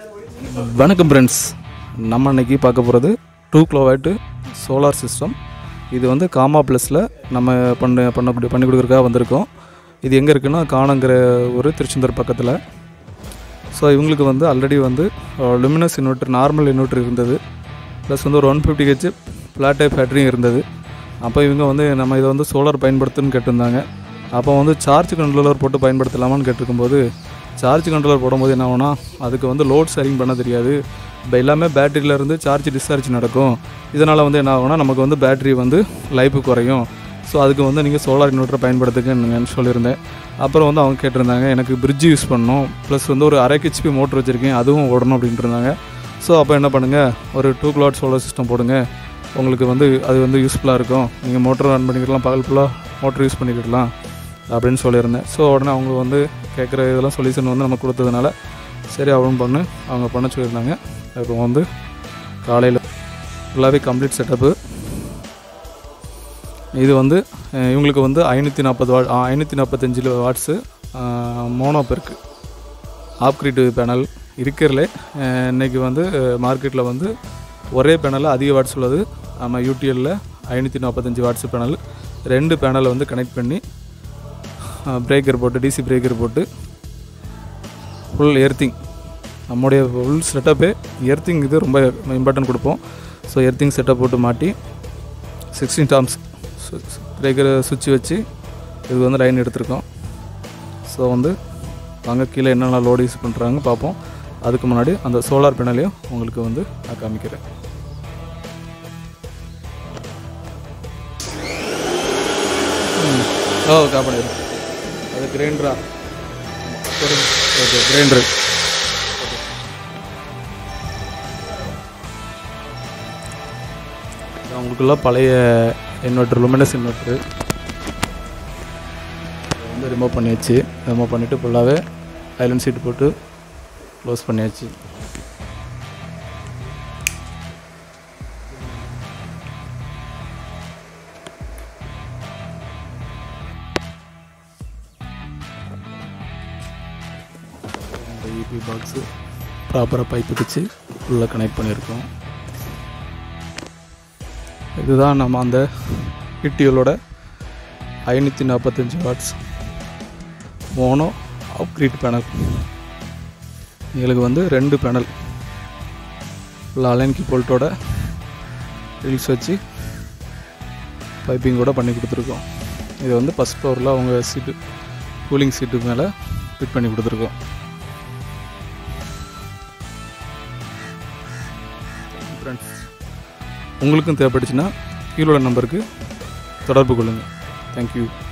வணக்கம் ஃப்ரெண்ட்ஸ் நம்ம இன்னைக்கு பார்க்க போகிறது டூ கிலோவாட்டு சோலார் சிஸ்டம் இது வந்து காமா ப்ளஸில் நம்ம பண்ண பண்ண பண்ணி கொடுக்குறதுக்காக வந்திருக்கோம் இது எங்கே இருக்குன்னா காணங்கிற ஒரு திருச்செந்தூர் பக்கத்தில் ஸோ இவங்களுக்கு வந்து ஆல்ரெடி வந்து லுமினஸ் இன்வெர்ட்டர் நார்மல் இன்வெர்ட்டர் இருந்தது ப்ளஸ் வந்து ஒரு one fifty H flat type பேட்டரியும் இருந்தது அப்போ இவங்க வந்து நம்ம இதை வந்து சோலார் பயன்படுத்துன்னு கேட்டிருந்தாங்க அப்போ வந்து சார்ஜ் கண்ட்ரோலர் போட்டு பயன்படுத்தலாமான்னு கேட்டிருக்கும்போது சார்ஜ் கண்ட்ரோலர் போடும்போது என்ன ஆகும்னா அதுக்கு வந்து லோட் ஷேரிங் பண்ண தெரியாது இப்போ எல்லாமே பேட்டரியிலேருந்து சார்ஜ் டிஸ்சார்ஜ் நடக்கும் இதனால் வந்து என்ன ஆகும்னா நமக்கு வந்து பேட்டரி வந்து லைஃப் குறையும் ஸோ அதுக்கு வந்து நீங்கள் சோலார் இன்வெர்ட்டர் பயன்படுத்துங்கன்னு சொல்லியிருந்தேன் அப்புறம் வந்து அவங்க கேட்டிருந்தாங்க எனக்கு பிரிட்ஜ் யூஸ் பண்ணணும் ப்ளஸ் வந்து ஒரு அரை ஹெச்பி மோட்டர் வச்சுருக்கேன் அதுவும் ஓடணும் அப்படின்ட்டு இருந்தாங்க ஸோ அப்போ என்ன பண்ணுங்கள் ஒரு டூ கிலோவாட் சோலார் சிஸ்டம் போடுங்க உங்களுக்கு வந்து அது வந்து யூஸ்ஃபுல்லாக இருக்கும் நீங்கள் மோட்டர் ரன் பண்ணிக்கிடலாம் பகல் ஃபுல்லாக மோட்டர் யூஸ் பண்ணிக்கிடலாம் அப்படின்னு சொல்லியிருந்தேன் ஸோ உடனே அவங்க வந்து கேட்குற இதெல்லாம் சொல்யூஷன் வந்து நம்ம கொடுத்ததுனால சரி அவன் பண்ணு அவங்க பண்ண சொல்லியிருந்தாங்க இப்போ வந்து காலையில் ஃபுல்லாகவே கம்ப்ளீட் செட்டப்பு இது வந்து அஹ், இவங்களுக்கு வந்து ஐநூற்றி நாற்பது வா ஐநூற்றி நாற்பத்தஞ்சு வாட்ஸு மோனோ பெருக்கு ஆப்கிரிட் பேனல் இருக்கிறதுலே இன்றைக்கி வந்து மார்க்கெட்டில் வந்து ஒரே பேனலில் அதிக வாட்ஸ் உள்ளது நம்ம யூடிஎல்லில் ஐநூற்றி நாற்பத்தஞ்சு வாட்ஸ் பேனல் ரெண்டு பேனலை வந்து கனெக்ட் பண்ணி பிரேக்கர் போட்டு டிசி பிரேக்கர் போட்டு ஃபுல் எர்த்திங் நம்முடைய ஃபுல் செட்டப்பே எர்த்திங் இது ரொம்ப இம்பார்ட்டன்ட் கொடுப்போம் ஸோ எர்த்திங் செட்டப் போட்டு மாட்டி சிக்ஸ்டீன் டாம்ஸ் பிரேக்கரை சுவிட்ச் வச்சு இது வந்து லைன் எடுத்திருக்கோம் ஸோ வந்து வாங்க கீழே என்னென்ன லோடு யூஸ் பண்ணுறாங்க பார்ப்போம் அதுக்கு முன்னாடி அந்த சோலார் பேனலையும் உங்களுக்கு வந்து நான் காமிக்கிறேன் ம். ஓ காப்பாடு அது கிரைண்டரா ஓகே கிரைண்டரு அவங்களுக்குள்ள பழைய இன்வெர்ட்ரு லுமினஸ் இன்வெர்ட்ரு வந்து ரிமூவ் பண்ணியாச்சு ரிமூவ் பண்ணிவிட்டு ஃபுல்லாகவே ஐலண்ட் சீட் போட்டு க்ளோஸ் பண்ணியாச்சு இந்த ஈபி பாக்ஸு ப்ராப்பராக பைப் வச்சு ஃபுல்லாக கனெக்ட் பண்ணியிருக்கோம் இதுதான் நம்ம அந்த இட்டியலோட ஐநூற்றி நாற்பத்தஞ்சு வாட்ஸ் மோனோ அப்கிரீட் பேனல் எங்களுக்கு வந்து ரெண்டு பேனல் ஃபுல்லாக அலைன் போல்ட்டோட ரீல்ஸ் வச்சு பைப்பிங் கூட பண்ணி கொடுத்துருக்கோம் இது வந்து ஃபஸ்ட் ஃப்ளோரில் அவங்க சீட்டு கூலிங் சீட்டு மேலே ஃபிட் பண்ணி கொடுத்துருக்கோம் ஃப்ரெண்ட்ஸ் உங்களுக்கும் தேவைப்பட்டுச்சுன்னா கீழோட நம்பருக்கு தொடர்பு கொள்ளுங்கள் தேங்க்யூ